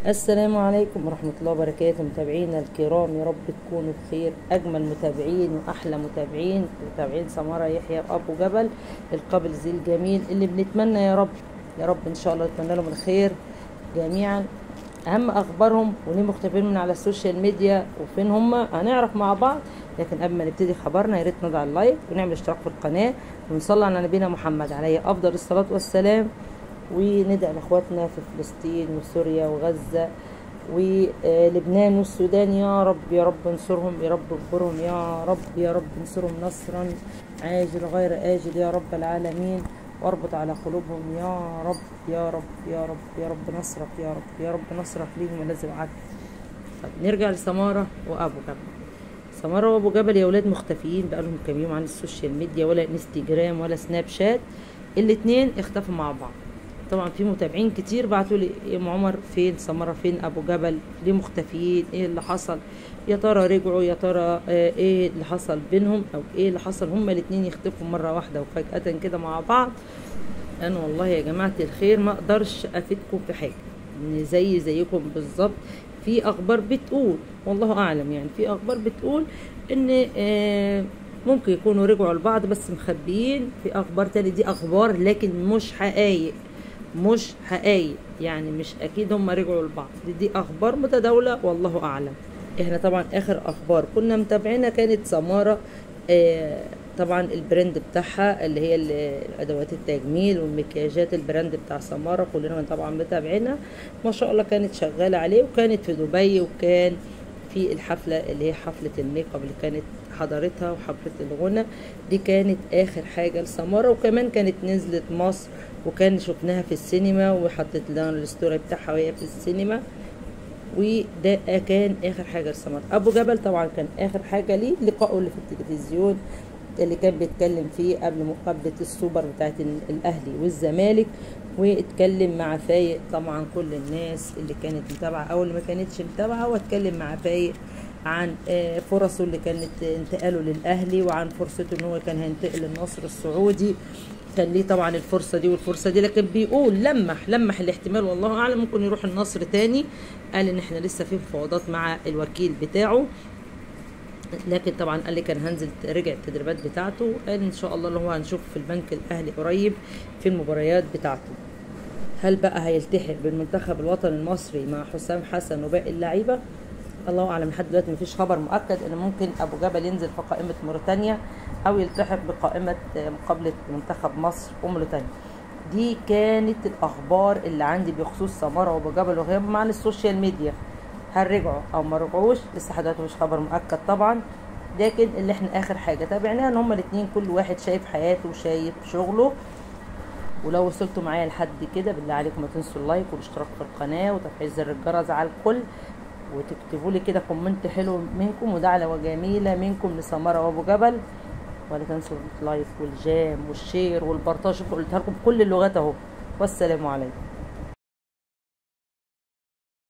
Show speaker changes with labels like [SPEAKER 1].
[SPEAKER 1] السلام عليكم ورحمة الله وبركاته متابعينا الكرام يا رب تكونوا بخير أجمل متابعين وأحلى متابعين متابعين سمارة يحيى وأبو جبل القابل زي الجميل اللي بنتمنى يا رب يا رب إن شاء الله نتمنى لهم الخير جميعا أهم أخبارهم وليه مختفين من على السوشيال ميديا وفين هم هنعرف مع بعض لكن قبل ما نبتدي خبرنا يا ريت نضع اللايك ونعمل اشتراك في القناة ونصلي على نبينا محمد عليه أفضل الصلاة والسلام وندعي لاخواتنا في فلسطين وسوريا وغزة ولبنان والسودان يا رب يا رب انصرهم يا رب اغفرهم يا رب يا رب انصرهم نصرا عاجل غير آجل يا رب العالمين واربط على قلوبهم يا رب يا رب يا رب يا رب نصرك يا رب يا رب نصرك ليهم الذي وعدت طب نرجع لسمارة وأبو جبل سمارة وأبو جبل يا ولاد مختفيين بقالهم كام يوم عن السوشيال ميديا ولا انستجرام ولا سناب شات الاتنين اختفوا مع بعض طبعا في متابعين كتير بعتوا لي يا ام عمر فين سمره فين ابو جبل ليه مختفيين ايه اللي حصل يا ترى رجعوا يا ترى آه ايه اللي حصل بينهم او ايه اللي حصل هما الاتنين يختفوا مره واحده وفجاه كده مع بعض انا والله يا جماعه الخير ما اقدرش افيدكم في حاجه ان زي زيكم بالظبط في اخبار بتقول والله اعلم يعني في اخبار بتقول ان آه ممكن يكونوا رجعوا لبعض بس مخبيين في اخبار تاني دي اخبار لكن مش حقايق مش حقايق يعني مش اكيد هم رجعوا لبعض دي, دي اخبار متداوله والله اعلم احنا طبعا اخر اخبار كنا متابعينها كانت سماره آه طبعا البراند بتاعها اللي هي ادوات التجميل والمكياجات البراند بتاع سماره كلنا طبعا متابعينها ما شاء الله كانت شغاله عليه وكانت في دبي وكان في الحفله اللي هي حفله الميك اب اللي كانت حضرتها وحفله الغنى دي كانت اخر حاجه لسماره وكمان كانت نزلت مصر وكان شفناها في السينما وحطيت لنا الستوري بتاعها وهي في السينما وده كان اخر حاجه لسماره ابو جبل طبعا كان اخر حاجه ليه لقائه اللي في التلفزيون اللي كان بيتكلم فيه قبل مقابله السوبر بتاعت الاهلي والزمالك واتكلم مع فايق طبعا كل الناس اللي كانت متابعه او اللي ما كانتش متابعه واتكلم مع فايق عن فرصه اللي كانت انتقاله للاهلي وعن فرصته ان هو كان هينتقل للنصر السعودي كان ليه طبعا الفرصه دي والفرصه دي لكن بيقول لمح لمح الاحتمال والله اعلم ممكن يروح النصر تاني قال ان احنا لسه في مفاوضات مع الوكيل بتاعه لكن طبعا قال لي كان هنزل رجع التدريبات بتاعته قال ان شاء الله اللي هو هنشوف في البنك الاهلي قريب في المباريات بتاعته هل بقى هيلتحق بالمنتخب الوطني المصري مع حسام حسن وباقي اللعيبه الله اعلم لحد دلوقتي مفيش خبر مؤكد ان ممكن ابو جبل ينزل في قائمه موريتانيا او يلتحق بقائمه مقابله منتخب مصر وموريتانيا دي كانت الاخبار اللي عندي بخصوص سماره وابو جبل وغيرهم عن السوشيال ميديا هل رجعوا او ما رجعوش لسه لحد دلوقتي مفيش خبر مؤكد طبعا لكن اللي احنا اخر حاجه تابعناها ان هما الاثنين كل واحد شايف حياته وشايف شغله ولو وصلتوا معايا لحد كده بالله عليكم ما تنسوا اللايك والاشتراك في القناه وتفعيل زر الجرس على الكل وتكتبوا لي كده كومنت حلو منكم ودعوه جميله منكم لسمره وابو جبل ولا تنسوا اللايك والجام والشير والبرطاش قلتها لكم كل اللغات اهو والسلام عليكم